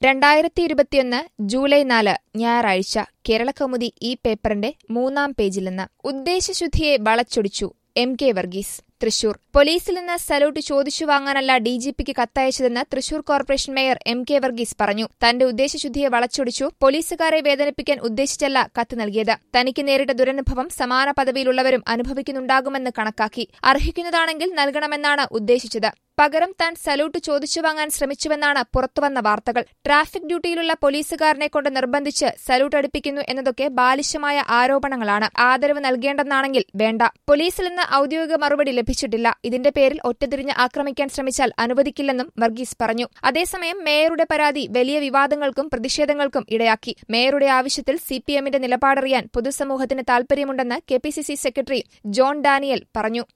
രണ്ടായിരത്തി ഇരുപത്തിയൊന്ന് ജൂലൈ നാല് ഞായറാഴ്ച കേരളകൗമുദി ഈ പേപ്പറിന്റെ മൂന്നാം പേജിൽ നിന്ന് ഉദ്ദേശശുദ്ധിയെ വളച്ചൊടിച്ചു എം കെ വർഗീസ് തൃശൂർ പോലീസിൽ നിന്ന് സല്യൂട്ട് ചോദിച്ചു വാങ്ങാനല്ല ഡിജിപിക്ക് കത്തയച്ചതെന്ന് Thrissur corporation mayor M K Varghese പറഞ്ഞു തന്റെ ഉദ്ദേശശുദ്ധിയെ വളച്ചൊടിച്ചു പോലീസുകാരെ വേദനിപ്പിക്കാൻ ഉദ്ദേശിച്ചല്ല കത്ത് നൽകിയത് തനിക്ക് നേരിട്ട ദുരനുഭവം സമാന പദവിയിലുള്ളവരും അനുഭവിക്കുന്നുണ്ടാകുമെന്ന് കണക്കാക്കി അർഹിക്കുന്നതാണെങ്കിൽ നൽകണമെന്നാണ് ഉദ്ദേശിച്ചത് പകരം താൻ സല്യൂട്ട് ചോദിച്ചു വാങ്ങാൻ ശ്രമിച്ചുവെന്നാണ് പുറത്തുവന്ന വാർത്തകൾ ട്രാഫിക് ഡ്യൂട്ടിയിലുള്ള പോലീസുകാരനെ കൊണ്ട് നിർബന്ധിച്ച് സല്യൂട്ട് അടുപ്പിക്കുന്നു എന്നതൊക്കെ ബാലിശമായ ആരോപണങ്ങളാണ് ആദരവ് നൽകേണ്ടെന്നാണെങ്കിൽ വേണ്ട പോലീസിൽ നിന്ന് ഔദ്യോഗിക മറുപടി ലഭിച്ചിട്ടില്ല ഇതിന്റെ പേരിൽ ഒറ്റതിരിഞ്ഞ് ആക്രമിക്കാൻ ശ്രമിച്ചാൽ അനുവദിക്കില്ലെന്നും വർഗീസ് പറഞ്ഞു അതേസമയം മേയറുടെ പരാതി വലിയ വിവാദങ്ങൾക്കും പ്രതിഷേധങ്ങൾക്കും ഇടയാക്കി മേയറുടെ ആവശ്യത്തിൽ സിപിഎമ്മിന്റെ നിലപാടറിയാൻ പൊതുസമൂഹത്തിന് താൽപര്യമുണ്ടെന്ന് കെപിസിസി സെക്രട്ടറി ജോൺ ഡാനിയൽ പറഞ്ഞു